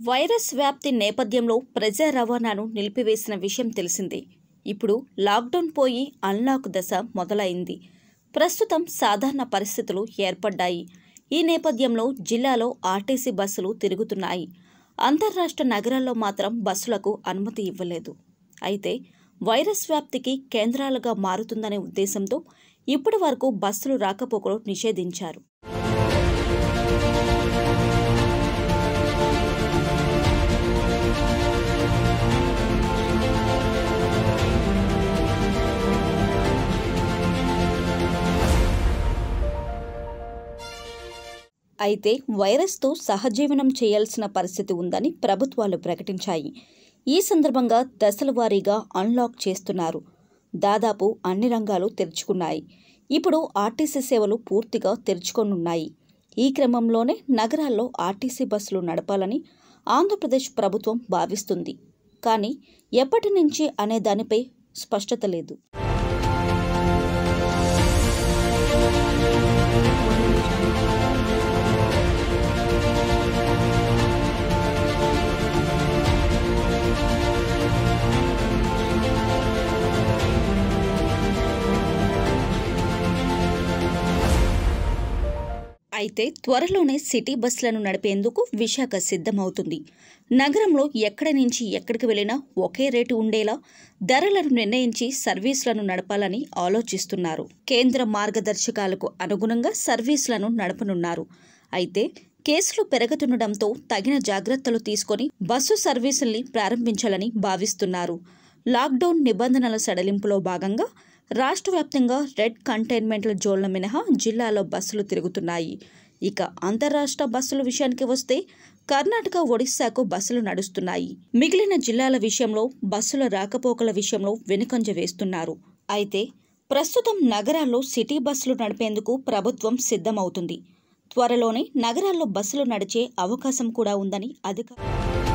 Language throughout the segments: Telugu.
వైరస్ వ్యాప్తి నేపథ్యంలో ప్రజా రవాణాను నిలిపివేసిన విషయం తెలిసిందే ఇప్పుడు లాక్డౌన్ పోయి అన్లాక్ దశ మొదలైంది ప్రస్తుతం సాధారణ పరిస్థితులు ఏర్పడ్డాయి ఈ నేపథ్యంలో జిల్లాలో ఆర్టీసీ బస్సులు తిరుగుతున్నాయి అంతర్రాష్ట్ర నగరాల్లో మాత్రం బస్సులకు అనుమతి ఇవ్వలేదు అయితే వైరస్ వ్యాప్తికి కేంద్రాలుగా మారుతుందనే ఉద్దేశంతో ఇప్పటి వరకు బస్సులు రాకపోకలు నిషేధించారు అయితే వైరస్తో సహజీవనం చేయాల్సిన పరిస్థితి ఉందని ప్రభుత్వాలు ప్రకటించాయి ఈ సందర్భంగా దశల వారీగా అన్లాక్ చేస్తున్నారు దాదాపు అన్ని రంగాలు తెరుచుకున్నాయి ఇప్పుడు ఆర్టీసీ సేవలు పూర్తిగా తెరుచుకొనున్నాయి ఈ క్రమంలోనే నగరాల్లో ఆర్టీసీ బస్సులు నడపాలని ఆంధ్రప్రదేశ్ ప్రభుత్వం భావిస్తుంది కానీ ఎప్పటి నుంచి అనే దానిపై స్పష్టత లేదు అయితే త్వరలోనే సిటీ బస్సులను నడిపేందుకు విశాఖ సిద్ధమవుతుంది నగరంలో ఎక్కడి నుంచి ఎక్కడికి వెళ్ళినా ఒకే రేటు ఉండేలా ధరలను నిర్ణయించి సర్వీసులను నడపాలని ఆలోచిస్తున్నారు కేంద్ర మార్గదర్శకాలకు అనుగుణంగా సర్వీసులను నడపనున్నారు అయితే కేసులు పెరుగుతుండటంతో తగిన జాగ్రత్తలు తీసుకొని బస్సు సర్వీసుల్ని ప్రారంభించాలని భావిస్తున్నారు లాక్డౌన్ నిబంధనల సడలింపులో భాగంగా రాష్ట్ర వ్యాప్తంగా రెడ్ కంటైన్మెంట్ల జోన్ల మినహా జిల్లాలో బస్సులు తిరుగుతున్నాయి ఇక అంతర్రాష్ట్ర బస్సుల విషయానికి వస్తే కర్ణాటక ఒడిశాకు బస్సులు నడుస్తున్నాయి మిగిలిన జిల్లాల విషయంలో బస్సుల రాకపోకల విషయంలో వెనుకంజ వేస్తున్నారు అయితే ప్రస్తుతం నగరాల్లో సిటీ బస్సులు నడిపేందుకు ప్రభుత్వం సిద్ధమవుతుంది త్వరలోనే నగరాల్లో బస్సులు నడిచే అవకాశం కూడా ఉందని అధికారులు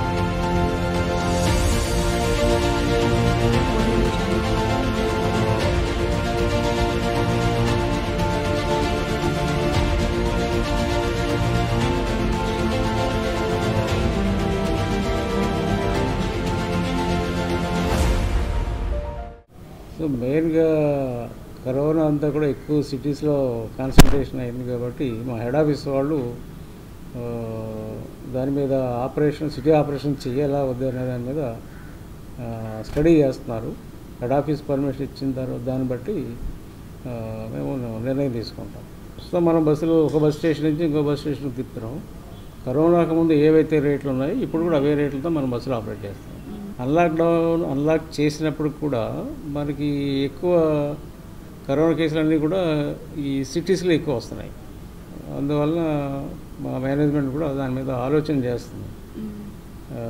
సో మెయిన్గా కరోనా అంతా కూడా ఎక్కువ సిటీస్లో కాన్సన్ట్రేషన్ అయింది కాబట్టి మా హెడ్ ఆఫీస్ వాళ్ళు ఆ, దాని మీద ఆపరేషన్ సిటీ ఆపరేషన్ చేయాలా వద్దా అనే దాని మీద ఆ, స్టడీ చేస్తున్నారు హెడ్ ఆఫీస్ పర్మిషన్ ఇచ్చిన తర్వాత దాన్ని బట్టి ఆ, మేము నిర్ణయం తీసుకుంటాం ప్రస్తుతం మనం బస్సులు ఒక బస్ స్టేషన్ నుంచి ఇంకో బస్ స్టేషన్కి తిప్పుతున్నాం కరోనాకు ముందు ఏవైతే రేట్లు ఉన్నాయో ఇప్పుడు కూడా అవే రేట్లతో మనం బస్సులు ఆపరేట్ చేస్తాం అన్లాక్ డౌన్ అన్లాక్ చేసినప్పుడు కూడా మనకి ఎక్కువ కరోనా కేసులన్నీ కూడా ఈ సిటీస్లో ఎక్కువ వస్తున్నాయి అందువల్ల మా మేనేజ్మెంట్ కూడా దాని మీద ఆలోచన చేస్తుంది ఆ,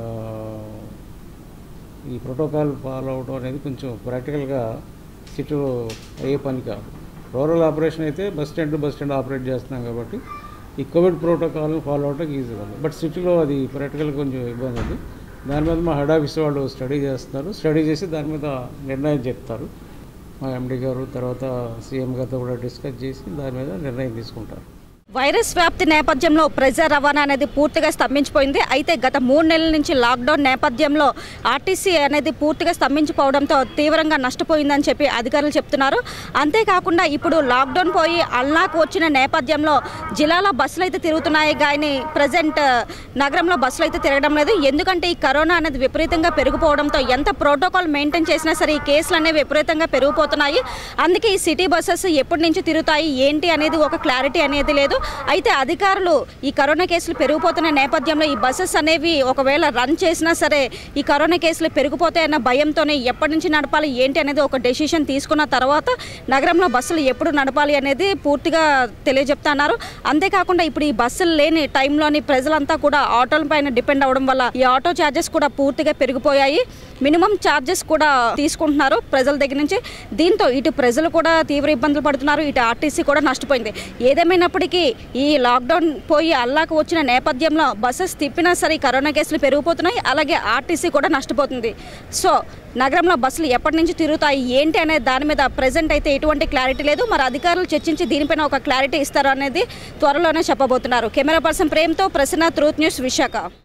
ఈ ప్రోటోకాల్ ఫాలో అవడం అనేది కొంచెం ప్రాక్టికల్గా సిటీలో అయ్యే పని కాదు రూరల్ ఆపరేషన్ అయితే bus stand to bus stand operate చేస్తున్నాం కాబట్టి ఈ కోవిడ్ ప్రోటోకాల్ని ఫాలో అవటం ఈజీగా ఉంది బట్ సిటీలో అది ప్రాక్టికల్గా కొంచెం ఇబ్బంది ఉంది దాని మీద మా హెడ్ ఆఫీస్ వాళ్ళు స్టడీ చేస్తున్నారు స్టడీ చేసి దాని మీద నిర్ణయం చెప్తారు మా ఎండి గారు తర్వాత సీఎం గారితో కూడా డిస్కస్ చేసి దాని మీద నిర్ణయం తీసుకుంటారు వైరస్ వ్యాప్తి నేపథ్యంలో ప్రజా రవాణా అనేది పూర్తిగా స్తంభించిపోయింది అయితే గత మూడు నెలల నుంచి లాక్డౌన్ నేపథ్యంలో ఆర్టీసీ అనేది పూర్తిగా స్తంభించిపోవడంతో తీవ్రంగా నష్టపోయిందని చెప్పి అధికారులు చెప్తున్నారు అంతేకాకుండా ఇప్పుడు లాక్డౌన్ పోయి అల్లాకు వచ్చిన నేపథ్యంలో జిల్లాలో బస్సులు అయితే తిరుగుతున్నాయి కానీ ప్రజెంట్ నగరంలో బస్సులు అయితే తిరగడం లేదు ఎందుకంటే ఈ కరోనా అనేది విపరీతంగా పెరిగిపోవడంతో ఎంత ప్రోటోకాల్ మెయింటైన్ చేసినా సరే ఈ కేసులు అనేవి విపరీతంగా పెరిగిపోతున్నాయి అందుకే ఈ సిటీ బస్సెస్ ఎప్పటి నుంచి తిరుగుతాయి ఏంటి అనేది ఒక క్లారిటీ అనేది లేదు అయితే అధికారులు ఈ కరోనా కేసులు పెరిగిపోతున్న నేపథ్యంలో ఈ బస్సెస్ అనేవి ఒకవేళ రన్ చేసినా సరే ఈ కరోనా కేసులు పెరిగిపోతాయన్న భయంతోనే ఎప్పటి నుంచి నడపాలి ఏంటి అనేది ఒక డెసిషన్ తీసుకున్న తర్వాత నగరంలో బస్సులు ఎప్పుడు నడపాలి అనేది పూర్తిగా తెలియజెప్తున్నారు అంతేకాకుండా ఇప్పుడు ఈ బస్సులు లేని టైంలోని ప్రజలంతా కూడా ఆటోల పైన డిపెండ్ అవ్వడం వల్ల ఈ ఆటో ఛార్జెస్ కూడా పూర్తిగా పెరిగిపోయాయి మినిమం ఛార్జెస్ కూడా తీసుకుంటున్నారు ప్రజల దగ్గర నుంచి దీంతో ఇటు ప్రజలు కూడా తీవ్ర ఇబ్బందులు పడుతున్నారు ఇటు ఆర్టీసీ కూడా నష్టపోయింది ఏదేమైనప్పటికీ ఈ లాక్డౌన్ పోయి అల్లాకు వచ్చిన నేపథ్యంలో బస్సెస్ తిప్పినా సరే ఈ కరోనా కేసులు పెరిగిపోతున్నాయి అలాగే ఆర్టీసీ కూడా నష్టపోతుంది సో నగరంలో బస్సులు ఎప్పటి నుంచి తిరుగుతాయి ఏంటి అనే దాని మీద ప్రజెంట్ అయితే ఎటువంటి క్లారిటీ లేదు మరి అధికారులు చర్చించి దీనిపైన ఒక క్లారిటీ ఇస్తారు అనేది త్వరలోనే చెప్పబోతున్నారు కెమెరా పర్సన్ ప్రేమ్తో ప్రసన్న ట్రూత్ న్యూస్ విశాఖ